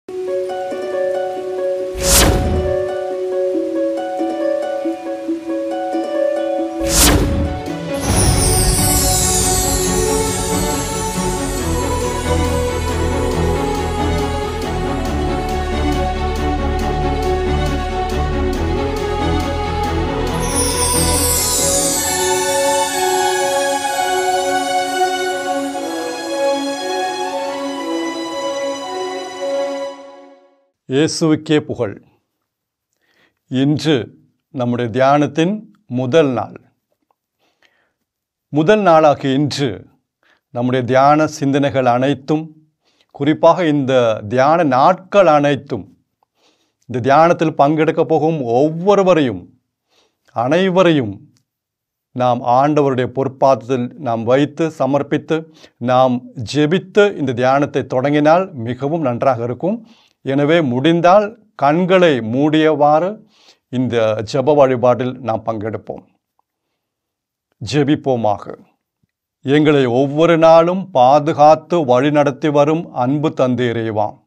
இயேசுவுக்கே புகழ் இன்று நம்முடைய தியானத்தின் முதல் நாள் முதல் நாளாகிய இன்று நம்முடைய தியான சிந்தனைகள் அனைத்தும் குறிப்பாக இந்த தியான நாட்கள் அனைத்தும் இந்த தியானத்தில் பங்கெடுக்க போகும் ஒவ்வொருவரையும் அனைவரையும் நாம் ஆண்டவருடைய பொற்பாதத்தில் நாம் வைத்து சமர்ப்பித்து நாம் ஜெபித்து இந்த தியானத்தை தொடங்கினால் மிகவும் நன்றாக இருக்கும் எனவே முடிந்தால் கண்களை மூடியவாறு இந்த ஜெப வழிபாட்டில் நாம் பங்கெடுப்போம் ஜெபிப்போமாக எங்களை ஒவ்வொரு நாளும் பாதுகாத்து வழிநடத்தி வரும் அன்பு தந்தேரேவாம்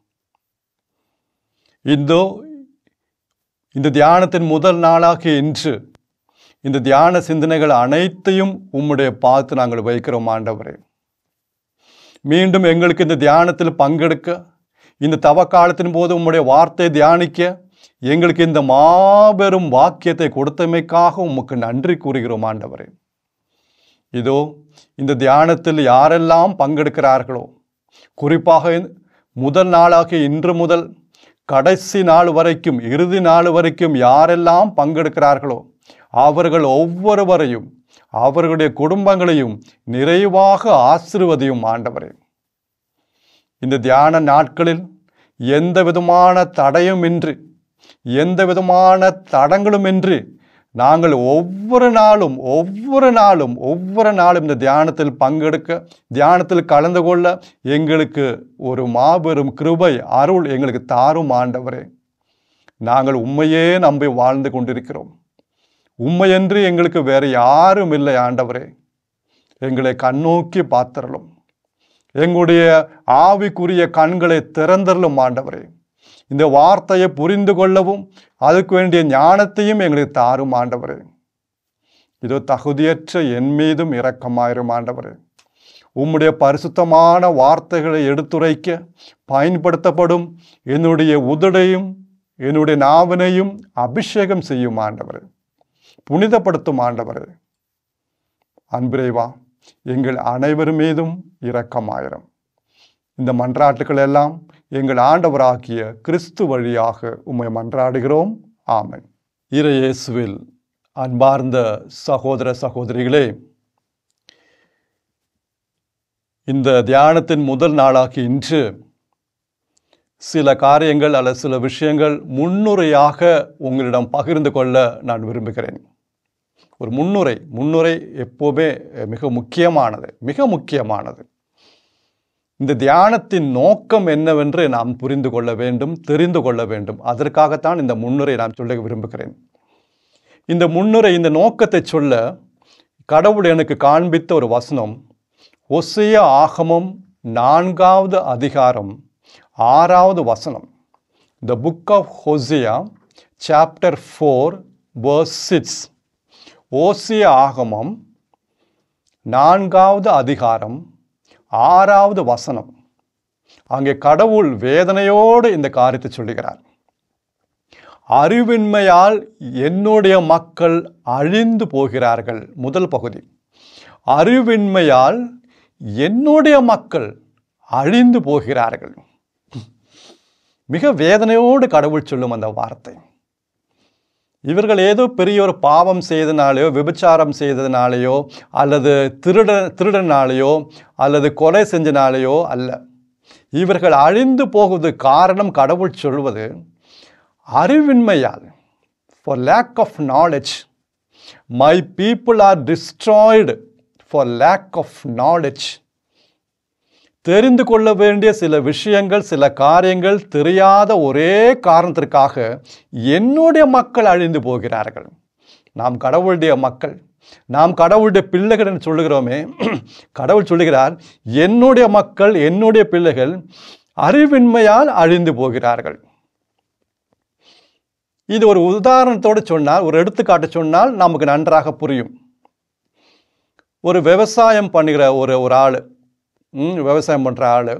இந்தோ இந்த தியானத்தின் முதல் நாளாகிய இன்று இந்த தியான சிந்தனைகள் அனைத்தையும் உம்முடைய பார்த்து நாங்கள் வைக்கிறோம் ஆண்டவரே மீண்டும் எங்களுக்கு இந்த தியானத்தில் பங்கெடுக்க இந்த தவ காலத்தின் போது உம்முடைய வார்த்தை தியானிக்க எங்களுக்கு இந்த மாபெரும் வாக்கியத்தை கொடுத்தமைக்காக உமக்கு நன்றி கூறுகிறோம் ஆண்டவரே இதோ இந்த தியானத்தில் யாரெல்லாம் பங்கெடுக்கிறார்களோ குறிப்பாக முதல் நாளாகிய இன்று முதல் கடைசி நாள் வரைக்கும் இறுதி நாள் வரைக்கும் யாரெல்லாம் பங்கெடுக்கிறார்களோ அவர்கள் ஒவ்வொருவரையும் அவர்களுடைய குடும்பங்களையும் நிறைவாக ஆசிர்வதியும் ஆண்டவரே இந்த தியான நாட்களில் எந்த விதமான தடையுமின்றி எந்த விதமான தடங்களுமின்றி நாங்கள் ஒவ்வொரு நாளும் ஒவ்வொரு நாளும் ஒவ்வொரு நாளும் இந்த தியானத்தில் பங்கெடுக்க தியானத்தில் கலந்து கொள்ள எங்களுக்கு ஒரு மாபெரும் கிருபை அருள் எங்களுக்கு தாரும் ஆண்டவரே நாங்கள் உண்மையே நம்பி வாழ்ந்து கொண்டிருக்கிறோம் உண்மையன்று எங்களுக்கு வேறு யாரும் இல்லை ஆண்டவரே எங்களை கண்ணோக்கி பார்த்தரலும் எங்களுடைய ஆவிக்குரிய கண்களை திறந்தரலும் ஆண்டவரே இந்த வார்த்தையை புரிந்து கொள்ளவும் அதுக்கு வேண்டிய ஞானத்தையும் எங்களுக்கு தாரும் ஆண்டவரே இதோ தகுதியற்ற என் மீதும் இரக்கமாயிரும் ஆண்டவரே உம்முடைய பரிசுத்தமான வார்த்தைகளை எடுத்துரைக்க பயன்படுத்தப்படும் என்னுடைய உதடையும் என்னுடைய நாவனையும் அபிஷேகம் செய்யும் ஆண்டவரே புனிதப்படுத்தும் ஆண்டவரே அன்பிரைவா எங்கள் அனைவர் மீதும் இரக்கமாயிரம் இந்த மன்றாட்டுகள் எல்லாம் எங்கள் ஆண்டவராகிய கிறிஸ்து வழியாக உம்மை மன்றாடுகிறோம் ஆமன் இறையேசுவில் அன்பார்ந்த சகோதர சகோதரிகளே இந்த தியானத்தின் முதல் நாளாகி இன்று சில காரியங்கள் அல்லது சில விஷயங்கள் முன்னுரையாக உங்களிடம் பகிர்ந்து கொள்ள நான் விரும்புகிறேன் ஒரு முன்னுரை முன்னுரை எப்போவுமே மிக முக்கியமானது மிக முக்கியமானது இந்த தியானத்தின் நோக்கம் என்னவென்று நாம் புரிந்து கொள்ள வேண்டும் தெரிந்து கொள்ள வேண்டும் அதற்காகத்தான் இந்த முன்னுரை நான் சொல்ல விரும்புகிறேன் இந்த முன்னுரை இந்த நோக்கத்தை சொல்ல கடவுள் எனக்கு காண்பித்த ஒரு வசனம் ஒசைய ஆகமம் நான்காவது அதிகாரம் ஆறாவது வசனம் the book of Hosea chapter four verse six ஓசிய ஆகமம் நான்காவது அதிகாரம் ஆறாவது வசனம் அங்கே கடவுள் வேதனையோடு இந்த காரியத்தை சொல்லுகிறார் அறிவின்மையால் என்னுடைய மக்கள் அழிந்து போகிறார்கள் முதல் பகுதி அறிவின்மையால் என்னுடைய மக்கள் அழிந்து போகிறார்கள் மிக வேதனையோடு கடவுள் சொல்லும் அந்த வார்த்தை இவர்கள் ஏதோ பெரிய ஒரு பாவம் செய்தனாலேயோ விபச்சாரம் செய்ததுனாலேயோ அல்லது திருட திருடனாலேயோ அல்லது கொலை செஞ்சனாலேயோ அல்ல இவர்கள் அழிந்து போகுவது காரணம் கடவுள் சொல்வது அறிவின்மையால் for lack of knowledge my people are destroyed for lack of knowledge தெரிந்து கொள்ள வேண்டிய சில விஷயங்கள் சில காரியங்கள் தெரியாத ஒரே காரணத்திற்காக என்னுடைய மக்கள் அழிந்து போகிறார்கள் நாம் கடவுளுடைய மக்கள் நாம் கடவுளுடைய பிள்ளைகள் என்று சொல்லுகிறோமே கடவுள் சொல்லுகிறார் என்னுடைய மக்கள் என்னுடைய பிள்ளைகள் அறிவின்மையால் அழிந்து போகிறார்கள் இது ஒரு உதாரணத்தோடு சொன்னால் ஒரு எடுத்துக்காட்டு சொன்னால் நமக்கு நன்றாக புரியும் ஒரு விவசாயம் பண்ணுகிற ஒரு ஒரு ஆள் விவசாயம் பண்ணுற ஆள்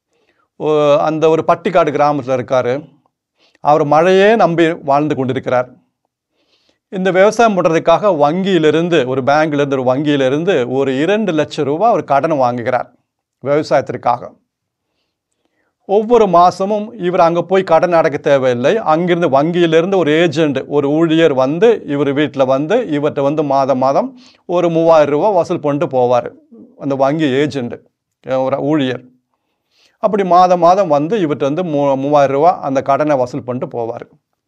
அந்த ஒரு பட்டிக்காடு கிராமத்தில் இருக்கார் அவர் மழையே நம்பி வாழ்ந்து கொண்டிருக்கிறார் இந்த விவசாயம் பண்ணுறதுக்காக வங்கியிலிருந்து ஒரு பேங்க்லேருந்து ஒரு வங்கியிலிருந்து ஒரு இரண்டு லட்சம் ரூபாய் அவர் கடன் வாங்குகிறார் விவசாயத்திற்காக ஒவ்வொரு மாதமும் இவர் அங்கே போய் கடன் அடைக்க தேவையில்லை அங்கிருந்து வங்கியிலிருந்து ஒரு ஏஜெண்ட் ஒரு ஊழியர் வந்து இவர் வீட்டில் வந்து இவர்கிட்ட வந்து மாதம் மாதம் ஒரு மூவாயிரம் ரூபா வசூல் பண்ணிட்டு போவார் அந்த வங்கி ஏஜெண்ட் ஒரு ஊழியர் அப்படி மாதம் மாதம் வந்து இவர்கிட்ட வந்து மூ மூவாயிரம் ரூபா அந்த கடனை வசூல் பண்ணிட்டு போவார்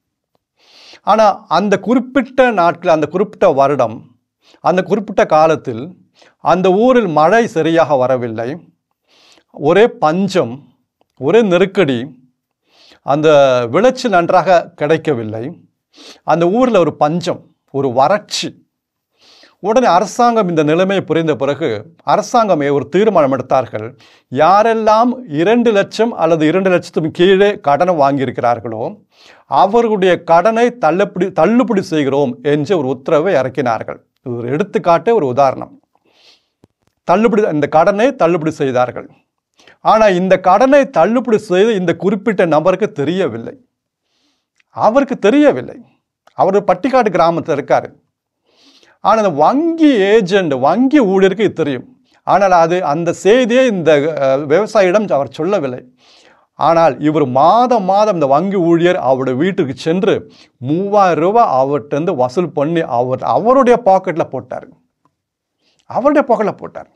ஆனால் அந்த குறிப்பிட்ட நாட்கள் அந்த குறிப்பிட்ட வருடம் அந்த குறிப்பிட்ட காலத்தில் அந்த ஊரில் மழை சரியாக வரவில்லை ஒரே பஞ்சம் ஒரே நெருக்கடி அந்த விளைச்சல் நன்றாக கிடைக்கவில்லை அந்த ஊரில் ஒரு பஞ்சம் ஒரு வறட்சி உடனே அரசாங்கம் இந்த நிலைமையை புரிந்த பிறகு அரசாங்கமே ஒரு தீர்மானம் எடுத்தார்கள் யாரெல்லாம் இரண்டு லட்சம் அல்லது இரண்டு லட்சத்துக்கு கீழே கடனை வாங்கியிருக்கிறார்களோ அவர்களுடைய கடனை தள்ளுபடி தள்ளுபடி செய்கிறோம் என்ற ஒரு உத்தரவை இறக்கினார்கள் இது ஒரு எடுத்துக்காட்டு ஒரு உதாரணம் தள்ளுபடி இந்த கடனை தள்ளுபடி செய்தார்கள் ஆனால் இந்த கடனை தள்ளுபடி செய்து இந்த குறிப்பிட்ட நபருக்கு தெரியவில்லை அவருக்கு தெரியவில்லை அவர் பட்டிக்காடு கிராமத்தில் இருக்காரு ஆனால் அந்த வங்கி ஏஜெண்ட் வங்கி ஊழியருக்கு இது தெரியும் ஆனால் அது அந்த செய்தியை இந்த அஹ், விவசாயியிடம் அவர் சொல்லவில்லை ஆனால் இவர் மாதம் மாதம் இந்த வங்கி ஊழியர் அவருடைய வீட்டுக்கு சென்று மூவாயிரம் ரூபாய் அவர்கிட்ட வசூல் பண்ணி அவர் அவருடைய பாக்கெட்டில் போட்டார் அவருடைய பாக்கெட்டில் போட்டார்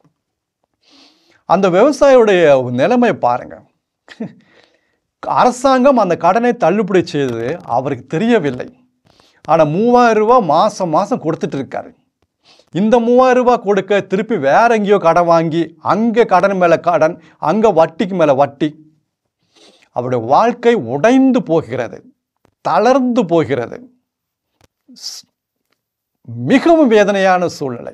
அந்த விவசாயியுடைய நிலைமை பாருங்க அரசாங்கம் அந்த கடனை தள்ளுபடி செய்தது அவருக்கு தெரியவில்லை ஆனால் மூவாயிரம் ரூபாய் மாதம் மாதம் கொடுத்துட்டு இருக்காரு இந்த மூவாயிரம் ரூபாய் கொடுக்க திருப்பி வேற எங்கேயோ கடன் வாங்கி அங்கே கடன் மேலே கடன் அங்கே வட்டிக்கு மேலே வட்டி அவருடைய வாழ்க்கை உடைந்து போகிறது தளர்ந்து போகிறது ஸ்- மிகவும் வேதனையான சூழ்நிலை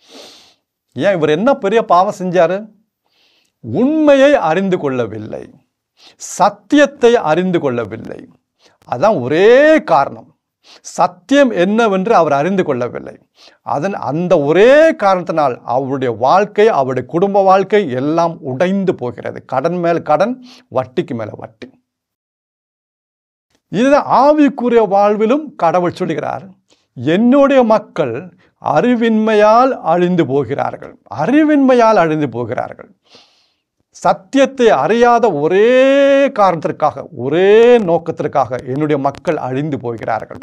ஏன் இவர் என்ன பெரிய பாவம் செஞ்சாரு உண்மையை அறிந்து கொள்ளவில்லை சத்தியத்தை அறிந்து கொள்ளவில்லை அதான் ஒரே காரணம் சத்தியம் என்னவென்று அவர் அறிந்து கொள்ளவில்லை அதன் அந்த ஒரே காரணத்தினால் அவருடைய வாழ்க்கை அவருடைய குடும்ப வாழ்க்கை எல்லாம் உடைந்து போகிறது கடன் மேல் கடன் வட்டிக்கு மேல வட்டி இதுதான் ஆவிக்குரிய வாழ்விலும் கடவுள் சொல்கிறார் என்னுடைய மக்கள் அறிவின்மையால் அழிந்து போகிறார்கள் அறிவின்மையால் அழிந்து போகிறார்கள் சத்தியத்தை அறியாத ஒரே காரணத்திற்காக ஒரே நோக்கத்திற்காக என்னுடைய மக்கள் அழிந்து போகிறார்கள்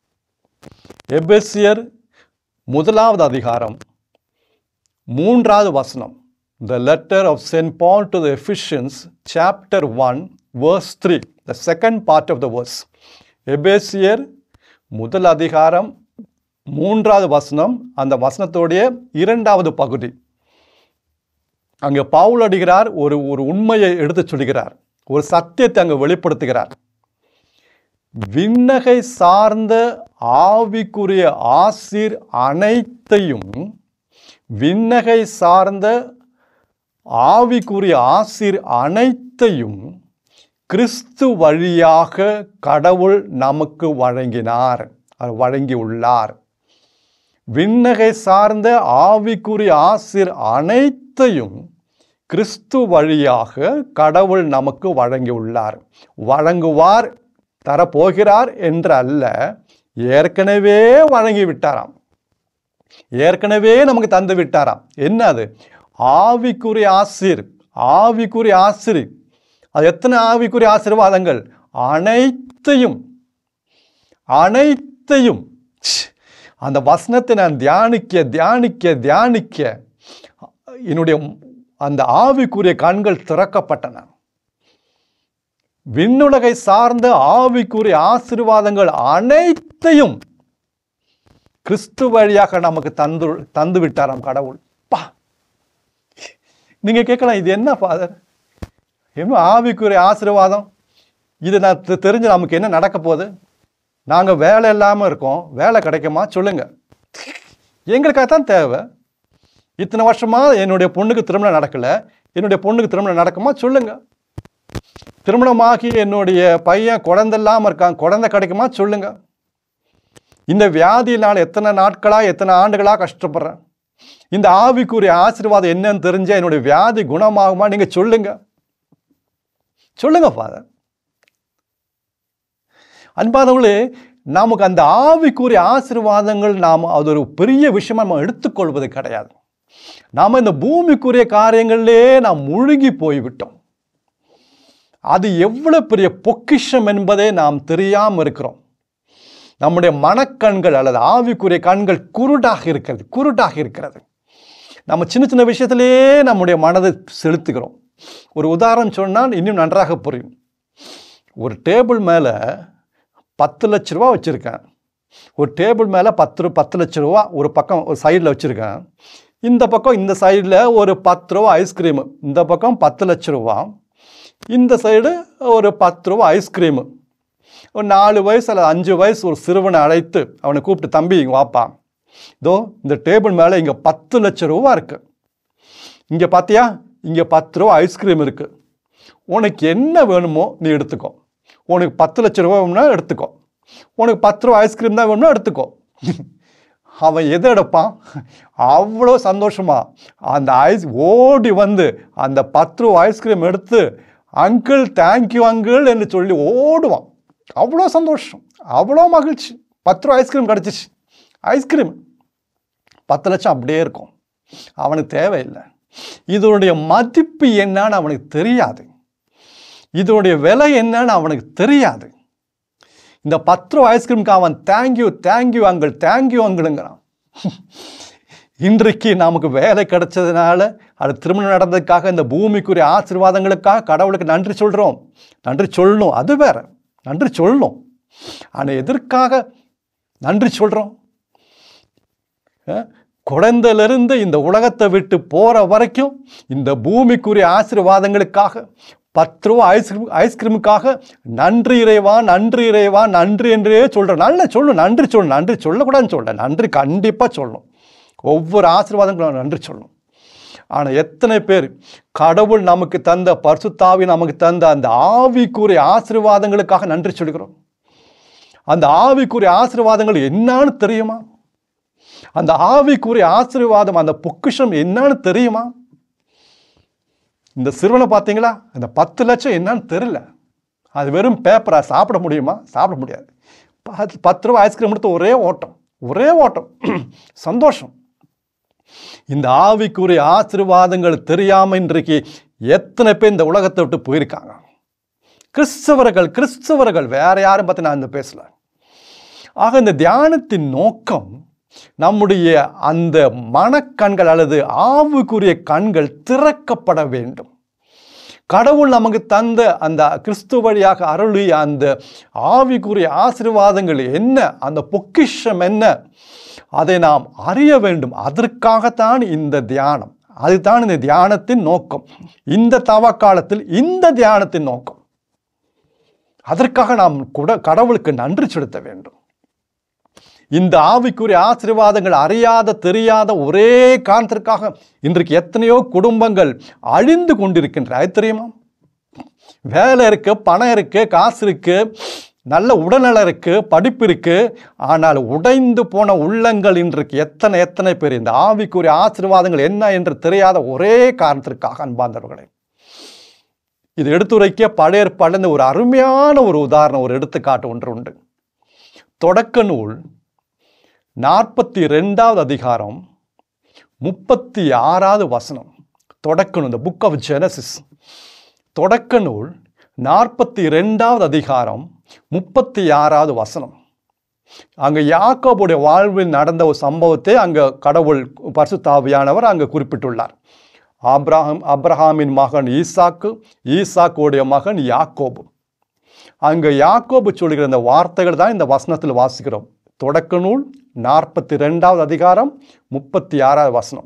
எபெசியர் முதலாவது அதிகாரம் மூன்றாவது வசனம் the letter of Saint Paul to the Ephesians chapter one verse three the second part of the verse எபேசியர் முதல் அதிகாரம் மூன்றாவது வசனம் அந்த வசனத்தோடைய இரண்டாவது பகுதி அங்கே பவுல் அடிகிறார் ஒரு ஒரு உண்மையை எடுத்துச் சொல்கிறார் ஒரு சத்தியத்தை அங்கே வெளிப்படுத்துகிறார் விண்ணகை சார்ந்த ஆவிக்குரிய ஆசீர் அனைத்தையும் விண்ணகை சார்ந்த ஆவிக்குரிய ஆசீர் அனைத்தையும் கிறிஸ்து வழியாக கடவுள் நமக்கு வழங்கினார் அவர் வழங்கியுள்ளார் விண்ணகை சார்ந்த ஆவிக்குரிய ஆசிர் அனைத்தையும் கிறிஸ்து வழியாக கடவுள் நமக்கு வழங்கியுள்ளார் வழங்குவார் தரப்போகிறார் என்று அல்ல ஏற்கனவே வழங்கி விட்டாராம் ஏற்கனவே நமக்கு தந்து விட்டாராம் என்ன அது ஆவிக்குரிய ஆசிர் ஆவிக்குரிய ஆசிர் அது எத்தனை ஆவிக்குரிய ஆசீர்வாதங்கள் அனைத்தையும் அனைத்தையும் ச்ச், அந்த வசனத்தை நான் தியானிக்க தியானிக்க தியானிக்க என்னுடைய அந்த ஆவிக்குரிய கண்கள் திறக்கப்பட்டன விண்ணுலகை சார்ந்த ஆவிக்குரிய ஆசீர்வாதங்கள் அனைத்தையும் கிறிஸ்து வழியாக நமக்கு தந்து தந்து விட்டாராம் கடவுள் பா நீங்க கேட்கலாம் இது என்ன ஃபாதர் என்ன ஆவிக்குரிய ஆசீர்வாதம் இது நான் தெ- தெரிஞ்சு நமக்கு என்ன நடக்க போகுது நாங்க வேலை இல்லாம இருக்கோம் வேலை கிடைக்குமா சொல்லுங்க எங்களுக்காக தான் தேவை இத்தனை வருஷமா என்னுடைய பொண்ணுக்கு திருமணம் நடக்கல என்னுடைய பொண்ணுக்கு திருமணம் நடக்குமா சொல்லுங்க திருமணமாகி என்னுடைய பையன் குழந்தை இல்லாமல் இருக்கான் குழந்தை கிடைக்குமா சொல்லுங்க இந்த வியாதியினால் எத்தனை நாட்களாக எத்தனை ஆண்டுகளாக கஷ்டப்படுறேன் இந்த ஆவிக்குரிய ஆசீர்வாதம் என்னன்னு தெரிஞ்சா என்னுடைய வியாதி குணமாகுமா நீங்க சொல்லுங்க சொல்லுங்க ஃபாதர் அன்பானவர்களே நமக்கு அந்த ஆவிக்குரிய ஆசீர்வாதங்கள் நாம் அது ஒரு பெரிய விஷயமா நம்ம எடுத்துக்கொள்வது கிடையாது நாம் இந்த பூமிக்குரிய காரியங்களிலே நாம் முழுகி போய்விட்டோம் அது எவ்வளவு பெரிய பொக்கிஷம் என்பதை நாம் தெரியாமல் இருக்கிறோம் நம்முடைய மனக்கண்கள் அல்லது ஆவிக்குரிய கண்கள் குருடாக இருக்கிறது குருடாக இருக்கிறது நம்ம சின்ன சின்ன விஷயத்திலேயே நம்முடைய மனதை செலுத்துகிறோம் ஒரு உதாரணம் சொன்னால் இன்னும் நன்றாக புரியும் ஒரு டேபிள் மேலே பத்து லட்ச ரூபா வச்சுருக்கேன் ஒரு டேபிள் மேலே பத்து ரூ பத்து லட்ச ரூபா ஒரு பக்கம் ஒரு சைடில் வச்சுருக்கேன் இந்த பக்கம் இந்த சைடில் ஒரு பத்து ரூபா ஐஸ்கிரீமு இந்த பக்கம் பத்து லட்ச ரூபா இந்த சைடு ஒரு பத்து ரூபா ஐஸ்கிரீமு ஒரு நாலு வயசு அல்லது அஞ்சு வயசு ஒரு சிறுவனை அழைத்து அவனை கூப்பிட்டு தம்பி இங்கே வாப்பா இதோ இந்த டேபிள் மேலே இங்கே பத்து லட்ச ரூபா இருக்குது இங்கே பார்த்தியா இங்கே பத்து ரூபா ஐஸ்கிரீம் இருக்குது உனக்கு என்ன வேணுமோ நீ எடுத்துக்கோ உனக்கு பத்து லட்ச ரூபா வேணும்னா எடுத்துக்கோ உனக்கு பத்து ரூபா ஐஸ்கிரீம் தான் வேணும்னா எடுத்துக்கோ அவன் எதை எடுப்பான் அவ்வளோ சந்தோஷமா அந்த ஐஸ் ஓடி வந்து அந்த பத்து ரூபா ஐஸ்கிரீம் எடுத்து அங்கிள் தேங்க்யூ அங்கிள் என்று சொல்லி ஓடுவான் அவ்வளோ சந்தோஷம் அவ்வளோ மகிழ்ச்சி பத்து ரூபா ஐஸ்கிரீம் கிடச்சிச்சு ஐஸ்கிரீம் பத்து லட்சம் அப்படியே இருக்கும் அவனுக்கு தேவையில்லை இதனுடைய மதிப்பு என்னன்னு அவனுக்கு தெரியாது இதனுடைய விலை என்னன்னு அவனுக்கு தெரியாது இந்த பத்து ரூபா ஐஸ்கிரீமுக்கு அவன் தேங்க்யூ தேங்க்யூ அங்கிள் தேங்க்யூ அங்கிளுங்கிறான் இன்றைக்கு நமக்கு வேலை கிடைச்சதுனால அது திருமணம் நடந்ததுக்காக இந்த பூமிக்குரிய ஆசீர்வாதங்களுக்காக கடவுளுக்கு நன்றி சொல்கிறோம் நன்றி சொல்லணும் அது வேற நன்றி சொல்லணும் ஆனால் எதற்காக நன்றி சொல்கிறோம் குழந்தையிலிருந்து இந்த உலகத்தை விட்டு போகிற வரைக்கும் இந்த பூமிக்குரிய ஆசீர்வாதங்களுக்காக பத்து ரூபா ஐஸ்கிரீம் ஐஸ்கிரீமுக்காக நன்றி இறைவா நன்றி இறைவா நன்றி என்றே சொல்கிறேன் நல்ல சொல்லணும் நன்றி சொல்லணும் நன்றி சொல்லக்கூடாதுன்னு சொல்கிறேன் நன்றி கண்டிப்பாக சொல்லணும் ஒவ்வொரு ஆசீர்வாதங்களும் நன்றி சொல்லணும் ஆனால் எத்தனை பேர் கடவுள் நமக்கு தந்த பரிசுத்தாவி நமக்கு தந்த அந்த ஆவிக்குரிய ஆசீர்வாதங்களுக்காக நன்றி சொல்கிறோம் அந்த ஆவிக்குரிய ஆசீர்வாதங்கள் என்னன்னு தெரியுமா அந்த ஆவிக்குரிய ஆசீர்வாதம் அந்த பொக்கிஷம் என்னன்னு தெரியுமா இந்த சிறுவனை பார்த்தீங்களா அந்த பத்து லட்சம் என்னன்னு தெரியல அது வெறும் பேப்பரா சாப்பிட முடியுமா சாப்பிட முடியாது பத்து பத்து ரூபா ஐஸ்கிரீம் எடுத்து ஒரே ஓட்டம் ஒரே ஓட்டம் சந்தோஷம் இந்த ஆவிக்குரிய ஆசீர்வாதங்கள் தெரியாம இன்றைக்கு எத்தனை பேர் இந்த உலகத்தை விட்டு போயிருக்காங்க கிறிஸ்தவர்கள் கிறிஸ்தவர்கள் வேற யாரும் பற்றி நான் இந்த பேசல ஆக இந்த தியானத்தின் நோக்கம் நம்முடைய அந்த மனக்கண்கள் அல்லது ஆவுக்குரிய கண்கள் திறக்கப்பட வேண்டும் கடவுள் நமக்கு தந்த அந்த கிறிஸ்து வழியாக அருளிய அந்த ஆவிக்குரிய ஆசீர்வாதங்கள் என்ன அந்த பொக்கிஷம் என்ன அதை நாம் அறிய வேண்டும் அதற்காகத்தான் இந்த தியானம் அதுதான் இந்த தியானத்தின் நோக்கம் இந்த தவ காலத்தில் இந்த தியானத்தின் நோக்கம் அதற்காக நாம் கூட கடவுளுக்கு நன்றி செலுத்த வேண்டும் இந்த ஆவிக்குரிய ஆசீர்வாதங்கள் அறியாத தெரியாத ஒரே காரணத்திற்காக இன்றைக்கு எத்தனையோ குடும்பங்கள் அழிந்து கொண்டிருக்கின்றன அது தெரியுமா வேலை இருக்கு பணம் இருக்கு காசு இருக்கு நல்ல உடல்நலம் இருக்கு படிப்பு இருக்கு ஆனால் உடைந்து போன உள்ளங்கள் இன்றைக்கு எத்தனை எத்தனை பேர் இந்த ஆவிக்குரிய ஆசீர்வாதங்கள் என்ன என்று தெரியாத ஒரே காரணத்திற்காக அன்பார்ந்தவர்களே இது எடுத்துரைக்க பழைய ஏற்பாடுல ஒரு அருமையான ஒரு உதாரணம் ஒரு எடுத்துக்காட்டு ஒன்று உண்டு தொடக்க நூல் நாற்பத்தி ரெண்டாவது அதிகாரம் முப்பத்தி ஆறாவது வசனம் தொடக்க நூல் இந்த புக் ஆஃப் ஜெனசிஸ் தொடக்க நூல் நாற்பத்தி ரெண்டாவது அதிகாரம் முப்பத்தி ஆறாவது வசனம் அங்கே யாக்கோபுடைய வாழ்வில் நடந்த ஒரு சம்பவத்தை அங்கே கடவுள் பரிசுத்தாவியானவர் அங்கே குறிப்பிட்டுள்ளார் ஆப்ராஹம் அப்ரஹாமின் மகன் ஈசாக்கு ஈசாக்குடைய மகன் யாக்கோபு அங்கே யாக்கோபு சொல்கிற இந்த வார்த்தைகள் தான் இந்த வசனத்தில் வாசிக்கிறோம் தொடக்க நூல் நாற்பத்தி ரெண்டாவது அதிகாரம் முப்பத்தி ஆறாவது வசனம்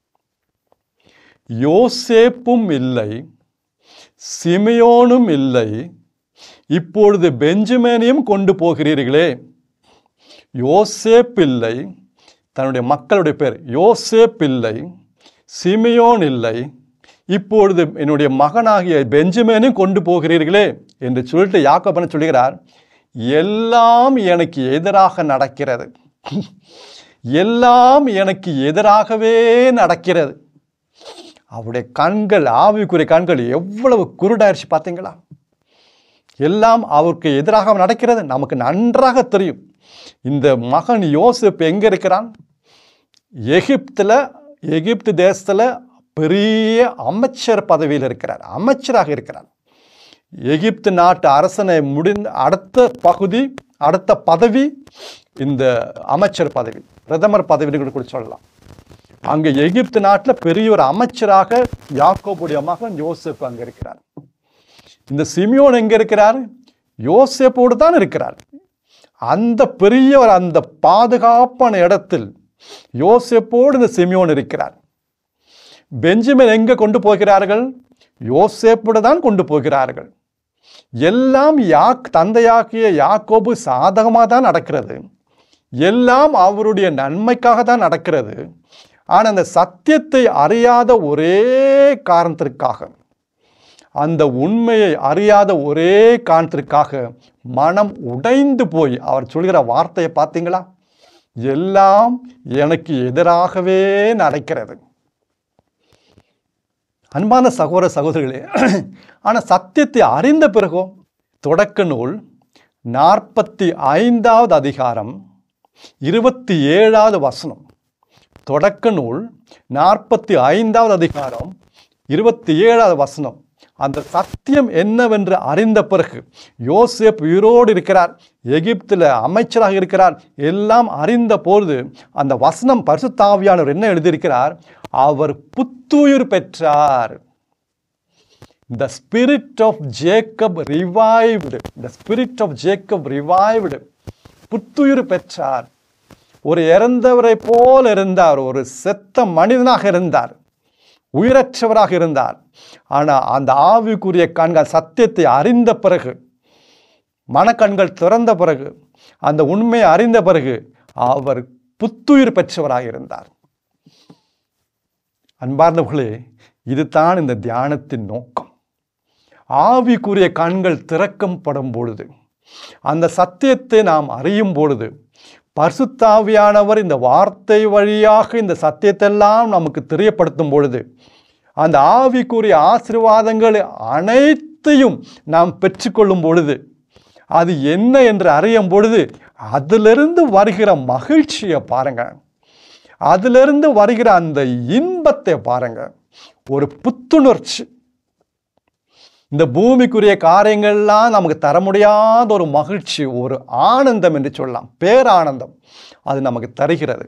யோசேப்பும் இல்லை சிமியோனும் இல்லை இப்பொழுது பெஞ்சமேனையும் கொண்டு போகிறீர்களே யோசேப் இல்லை தன்னுடைய மக்களுடைய பேர் யோசேப் இல்லை சிமியோன் இல்லை இப்பொழுது என்னுடைய மகனாகிய பெஞ்சமினையும் கொண்டு போகிறீர்களே என்று சொல்லிட்டு யாக்கோபன் சொல்கிறார் எல்லாம் எனக்கு எதிராக நடக்கிறது எல்லாம் எனக்கு எதிராகவே நடக்கிறது அவருடைய கண்கள் ஆவிக்குரிய கண்கள் எவ்வளவு குருடாயிருச்சு பார்த்தீங்களா எல்லாம் அவருக்கு எதிராக நடக்கிறது நமக்கு நன்றாக தெரியும் இந்த மகன் யோசப் எங்க இருக்கிறான் எகிப்தில் எகிப்து தேசத்தில் பெரிய அமைச்சர் பதவியில் இருக்கிறார் அமைச்சராக இருக்கிறார் எகிப்து நாட்டு அரசனை முடிந்த அடுத்த பகுதி அடுத்த பதவி இந்த அமைச்சர் பதவி பிரதமர் பதவின்னு கூட சொல்லலாம் அங்க எகிப்து நாட்டில் பெரிய ஒரு அமைச்சராக யாக்கோபுடைய மகன் யோசேப் அங்க இருக்கிறார் இந்த சிமியோன் எங்க இருக்கிறார் யோசேப்போடு தான் இருக்கிறார் அந்த பெரிய ஒரு அந்த பாதுகாப்பான இடத்தில் யோசேப்போடு இந்த சிமியோன் இருக்கிறார் பெஞ்சமின் எங்க கொண்டு போகிறார்கள் யோசேப்போடு தான் கொண்டு போகிறார்கள் எல்லாம் யாக் தந்தையாக்கிய யாக்கோபு சாதகமாக தான் நடக்கிறது எல்லாம் அவருடைய நன்மைக்காக தான் நடக்கிறது ஆனால் அந்த சத்தியத்தை அறியாத ஒரே காரணத்திற்காக அந்த உண்மையை அறியாத ஒரே காரணத்திற்காக மனம் உடைந்து போய் அவர் சொல்கிற வார்த்தையை பார்த்தீங்களா எல்லாம் எனக்கு எதிராகவே நடக்கிறது அன்பான சகோதர சகோதரிகளே ஆனால் சத்தியத்தை அறிந்த பிறகோ தொடக்க நூல் நாற்பத்தி ஐந்தாவது அதிகாரம் இருபத்தி ஏழாவது வசனம் தொடக்க நூல் நாற்பத்தி ஐந்தாவது அதிகாரம் இருபத்தி ஏழாவது வசனம் அந்த சத்தியம் என்னவென்று அறிந்த பிறகு யோசேப் உயிரோடு இருக்கிறார் எகிப்தில் அமைச்சராக இருக்கிறார் எல்லாம் அறிந்த பொழுது அந்த வசனம் பரிசுத்தாவியானவர் என்ன எழுதியிருக்கிறார் அவர் புத்துயிர் பெற்றார் The spirit of Jacob revived. The spirit of Jacob revived. புத்துயிர் பெற்றார் ஒரு இறந்தவரை போல் இருந்தார் ஒரு செத்த மனிதனாக இருந்தார் உயிரற்றவராக இருந்தார் ஆனால் அந்த ஆவிக்குரிய கண்கள் சத்தியத்தை அறிந்த பிறகு மனக்கண்கள் திறந்த பிறகு அந்த உண்மையை அறிந்த பிறகு அவர் புத்துயிர் பெற்றவராக இருந்தார் அன்பார்ந்தவர்களே இதுதான் இந்த தியானத்தின் நோக்கம் ஆவிக்குரிய கண்கள் திறக்கப்படும் பொழுது அந்த சத்தியத்தை நாம் அறியும் பொழுது பரிசுத்தாவியானவர் இந்த வார்த்தை வழியாக இந்த சத்தியத்தெல்லாம் நமக்கு தெரியப்படுத்தும் பொழுது அந்த ஆவிக்குரிய ஆசீர்வாதங்கள் அனைத்தையும் நாம் பெற்றுக்கொள்ளும் பொழுது அது என்ன என்று அறியும் பொழுது அதிலிருந்து வருகிற மகிழ்ச்சியை பாருங்க அதிலிருந்து வருகிற அந்த இன்பத்தை பாருங்க ஒரு புத்துணர்ச்சி இந்த பூமிக்குரிய காரியங்கள்லாம் நமக்கு தர முடியாத ஒரு மகிழ்ச்சி ஒரு ஆனந்தம் என்று சொல்லலாம் பேரானந்தம் அது நமக்கு தருகிறது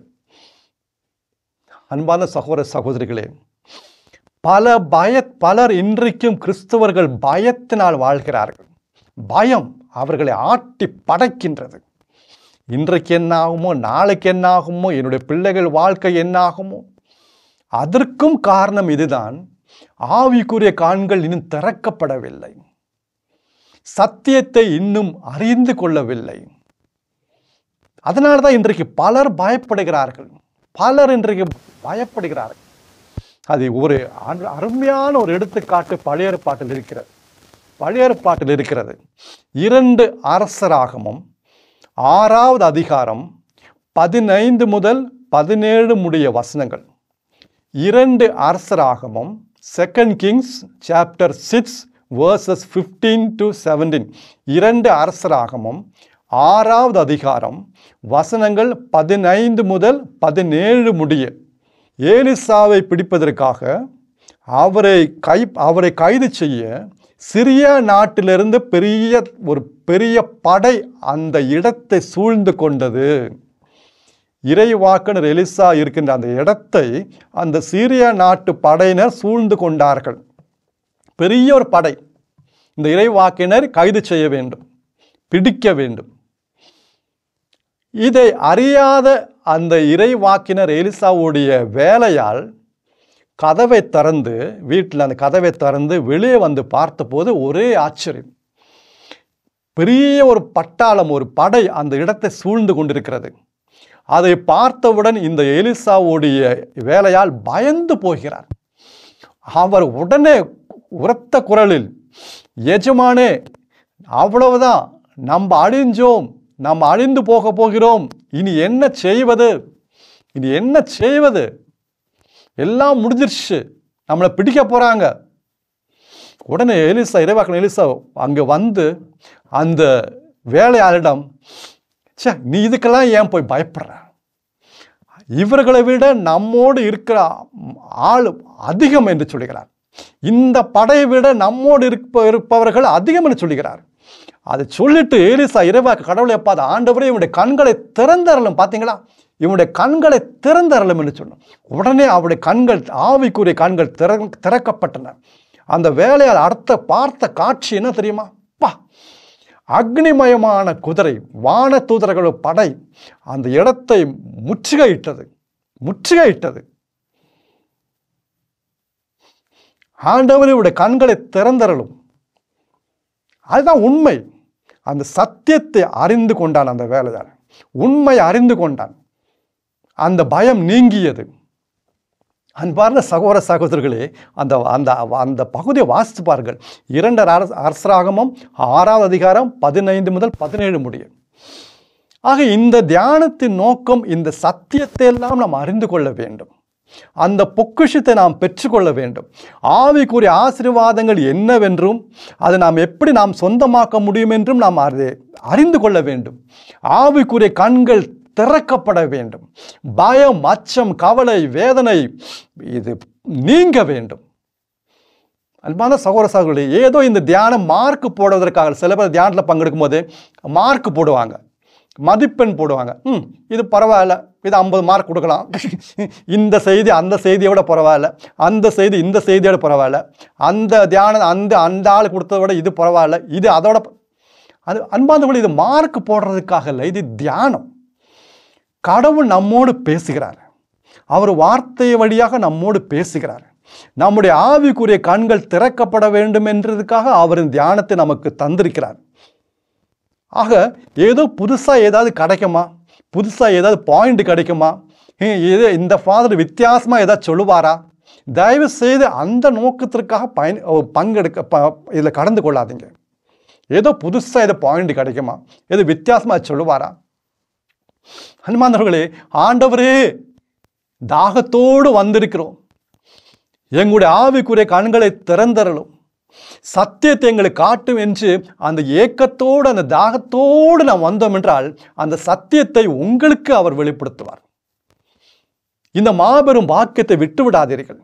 அன்பான சகோதர சகோதரிகளே பல பய பலர் இன்றைக்கும் கிறிஸ்தவர்கள் பயத்தினால் வாழ்கிறார்கள் பயம் அவர்களை ஆட்டி படைக்கின்றது இன்றைக்கு என்ன ஆகுமோ நாளைக்கு என்ன ஆகுமோ என்னுடைய பிள்ளைகள் வாழ்க்கை என்ன ஆகுமோ அதற்கும் காரணம் இதுதான் ஆவிக்குரிய காண்கள் இன்னும் திறக்கப்படவில்லை சத்தியத்தை இன்னும் அறிந்து கொள்ளவில்லை அதனால தான் இன்றைக்கு பலர் பயப்படுகிறார்கள் பலர் இன்றைக்கு பயப்படுகிறார்கள் அது ஒரு அரு- அருமையான ஒரு எடுத்துக்காட்டு பழைய ஏற்பாட்டில் இருக்கிறது பழைய ஏற்பாட்டில் இருக்கிறது இரண்டு அரசராகமும் ஆறாவது அதிகாரம் பதினைந்து முதல் பதினேழு முடிய வசனங்கள் இரண்டு அரசராகமும் second Kings chapter six verses fifteen to seventeen இரண்டு அரசராகமும் ஆறாவது அதிகாரம் வசனங்கள் பதினைந்து முதல் பதினேழு முடிய ஏலிசாவை பிடிப்பதற்காக அவரை கை அவரை கைது செய்ய சிறிய நாட்டிலிருந்து பெரிய ஒரு பெரிய படை அந்த இடத்தை சூழ்ந்து கொண்டது இறைவாக்கனர் எலிசா இருக்கின்ற அந்த இடத்தை அந்த சீரிய நாட்டு படையினர் சூழ்ந்து கொண்டார்கள் பெரிய ஒரு படை இந்த இறைவாக்கினர் கைது செய்ய வேண்டும் பிடிக்க வேண்டும் இதை அறியாத அந்த இறைவாக்கினர் எலிசாவுடைய வேலையால் கதவை திறந்து வீட்டில் அந்த கதவை திறந்து வெளியே வந்து பார்த்தபோது ஒரே ஆச்சரியம் பெரிய ஒரு பட்டாளம் ஒரு படை அந்த இடத்தை சூழ்ந்து கொண்டிருக்கிறது அதை பார்த்தவுடன் இந்த எலிசாவுடைய வேலையால் பயந்து போகிறார் அவர் உடனே உரத்த குரலில் எஜமானே அவ்வளவுதான் நம்ம அழிஞ்சோம் நம்ம அழிந்து போக போகிறோம் இனி என்ன செய்வது இனி என்ன செய்வது எல்லாம் முடிஞ்சிருச்சு நம்மளை பிடிக்க போறாங்க உடனே எலிசா இறைவாக்கன் எலிசா அங்கே வந்து அந்த வேலையாளிடம் ச்சே நீ இதுக்கெல்லாம் ஏன் போய் பயப்படுற இவர்களை விட நம்மோடு இருக்கிற ஆள் அதிகம் என்று சொல்லுகிறார் இந்த படையை விட நம்மோடு இருப்ப இருப்பவர்கள் அதிகம் என்று சொல்லுகிறார் அதை சொல்லிட்டு ஏலிசா இறைவாக்கு கடவுளை பார்த்து ஆண்டவரே இவனுடைய கண்களை திறந்தரலும் பார்த்தீங்களா இவனுடைய கண்களை திறந்தரலும் என்று சொன்னான் உடனே அவருடைய கண்கள் ஆவிக்குரிய கண்கள் திற திறக்கப்பட்டன அந்த வேலையால் அடுத்த பார்த்த காட்சி என்ன தெரியுமா பா அக்னிமயமான குதிரை வான தூதர்கள் படை அந்த இடத்தை முற்றுகையிட்டது முற்றுகையிட்டது ஆண்டவர் இவருடைய கண்களை திறந்தரலும் அதுதான் உண்மை அந்த சத்தியத்தை அறிந்து கொண்டான் அந்த வேலையாள் உண்மை அறிந்து கொண்டான் அந்த பயம் நீங்கியது அன்பார்ந்த சகோதர சகோதரர்களே அந்த அந்த அந்த பகுதியை வாசித்து பாருங்கள் இரண்டர் அரச அரசராகமும் ஆறாவது அதிகாரம் பதினைந்து முதல் பதினேழு முடியும் ஆக இந்த தியானத்தின் நோக்கம் இந்த சத்தியத்தை எல்லாம் நாம் அறிந்து கொள்ள வேண்டும் அந்த பொக்கிஷத்தை நாம் பெற்றுக்கொள்ள வேண்டும் ஆவிக்குரிய ஆசீர்வாதங்கள் என்னவென்றும் அதை நாம் எப்படி நாம் சொந்தமாக்க முடியும் என்றும் நாம் அதை அறிந்து கொள்ள வேண்டும் ஆவிக்குரிய கண்கள் திறக்கப்பட வேண்டும் பயம் அச்சம் கவலை வேதனை இது நீங்க வேண்டும் அன்பான சகோதர சகோதரி ஏதோ இந்த தியானம் மார்க் போடுவதற்காக சில பேர் தியானத்தில் பங்கெடுக்கும் போது மார்க் போடுவாங்க மதிப்பெண் போடுவாங்க ம் இது பரவாயில்ல இது ஐம்பது மார்க் கொடுக்கலாம் இந்த செய்தி அந்த செய்தியை விட பரவாயில்ல அந்த செய்தி இந்த செய்தியோட பரவாயில்ல அந்த தியானம் அந்த அந்த ஆள் கொடுத்ததை விட இது பரவாயில்ல இது அதோட ப- அது அன்பாந்தவர்கள் இது மார்க் போடுறதுக்காக இல்லை இது தியானம் கடவுள் நம்மோடு பேசுகிறார் அவர் வார்த்தை வழியாக நம்மோடு பேசுகிறார் நம்முடைய ஆவிக்குரிய கண்கள் திறக்கப்பட வேண்டும் என்றதுக்காக அவரின் தியானத்தை நமக்கு தந்திருக்கிறார் ஆக ஏதோ புதுசாக ஏதாவது கிடைக்குமா புதுசாக ஏதாவது பாயிண்ட் கிடைக்குமா ஹே, இது இந்த ஃபாதர் வித்தியாசமாக ஏதாவது சொல்லுவாரா தயவு செய்து அந்த நோக்கத்திற்காக பயன் பங்கெடுக்க ப இதில் கடந்து கொள்ளாதீங்க ஏதோ புதுசாக ஏதோ பாயிண்ட் கிடைக்குமா ஏதோ வித்தியாசமாக சொல்லுவாரா ஹனுமானவர்களே ஆண்டவரே தாகத்தோடு வந்திருக்கிறோம் எங்களுடைய ஆவிக்குரிய கண்களை திறந்தரலும் சத்தியத்தை எங்களுக்கு காட்டும் என்று அந்த ஏக்கத்தோடு அந்த தாகத்தோடு நாம் வந்தோம் என்றால் அந்த சத்தியத்தை உங்களுக்கு அவர் வெளிப்படுத்துவார் இந்த மாபெரும் வாக்கியத்தை விட்டு விடாதீர்கள்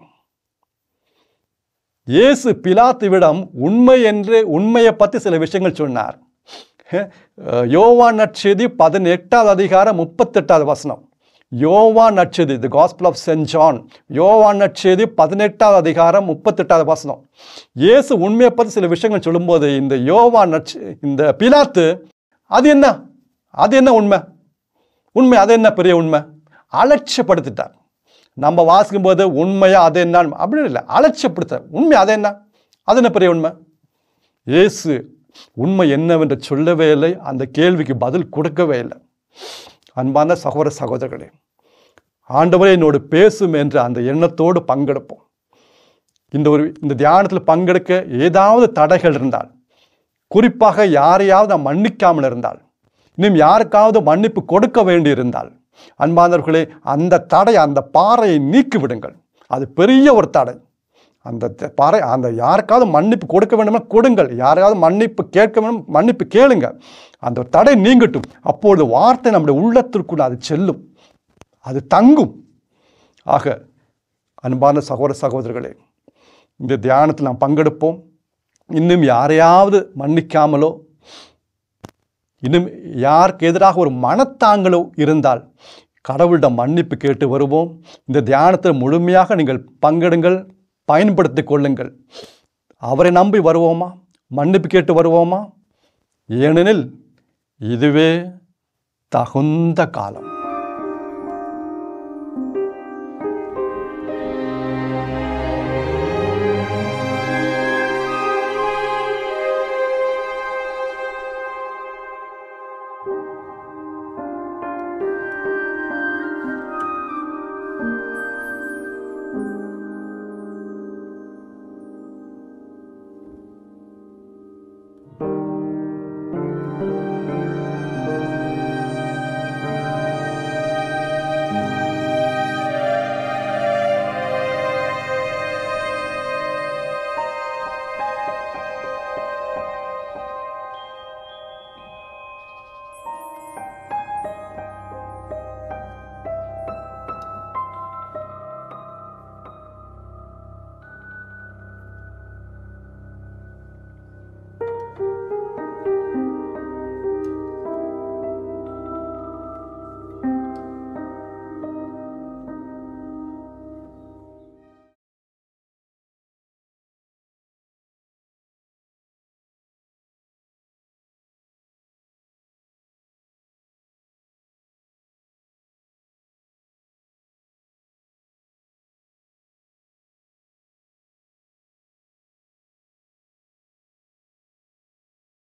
இயேசு பிலாத்துவிடம் உண்மை என்று உண்மையை பற்றி சில விஷயங்கள் சொன்னார் அஹ் யோவான் நற்செய்தி பதினெட்டாவது அதிகாரம் முப்பத்தெட்டாவது வசனம் யோவான் நற்செய்தி the gospel of Saint John யோவான் நற்செய்தி பதினெட்டாவது அதிகாரம் முப்பத்தெட்டாவது வசனம் இயேசு உண்மையை பற்றி சில விஷயங்கள் சொல்லும்போது இந்த யோவான் நற்செ இந்த பிலாத்து அது என்ன அது என்ன உண்மை உண்மை அது என்ன பெரிய உண்மை அலட்சியப்படுத்திட்டார் நம்ம வாசிக்கும்போது உண்மையா அது என்ன அப்படின்னு இல்லை அலட்சியப்படுத்த உண்மை அது என்ன அது என்ன பெரிய உண்மை இயேசு உண்மை என்னவென்று சொல்லவே இல்லை அந்த கேள்விக்கு பதில் கொடுக்கவே இல்லை அன்பான சகோதர சகோதரர்களே ஆண்டவரே என்னோடு பேசும் என்ற அந்த எண்ணத்தோடு பங்கெடுப்போம் இந்த ஒரு இந்த தியானத்தில் பங்கெடுக்க ஏதாவது தடைகள் இருந்தால் குறிப்பாக யாரையாவது நாம் மன்னிக்காமல் இருந்தால் இன்னும் யாருக்காவது மன்னிப்பு கொடுக்க வேண்டியிருந்தால் அன்பானவர்களே அந்த தடை அந்த பாறையை நீக்கி விடுங்கள் அது பெரிய ஒரு தடை அந்த த- பாறை அந்த யாருக்காவது மன்னிப்பு கொடுக்க வேண்டுமா கொடுங்கள் யாரையாவது மன்னிப்பு கேட்க வேண்டும் மன்னிப்பு கேளுங்க அந்த தடை நீங்கட்டும் அப்பொழுது வார்த்தை நம்முடைய உள்ளத்திற்குள் அது செல்லும் அது தங்கும் ஆக அன்பான சகோதர சகோதரர்களே இந்த தியானத்தில் நாம் பங்கெடுப்போம் இன்னும் யாரையாவது மன்னிக்காமலோ இன்னும் யாருக்கு எதிராக ஒரு மனத்தாங்கலோ இருந்தால் கடவுளிடம் மன்னிப்பு கேட்டு வருவோம் இந்த தியானத்தில் முழுமையாக நீங்கள் பங்கெடுங்கள் பயன்படுத்திக் கொள்ளுங்கள் அவரை நம்பி வருவோமா மன்னிப்பு கேட்டு வருவோமா ஏனெனில் இதுவே தகுந்த காலம்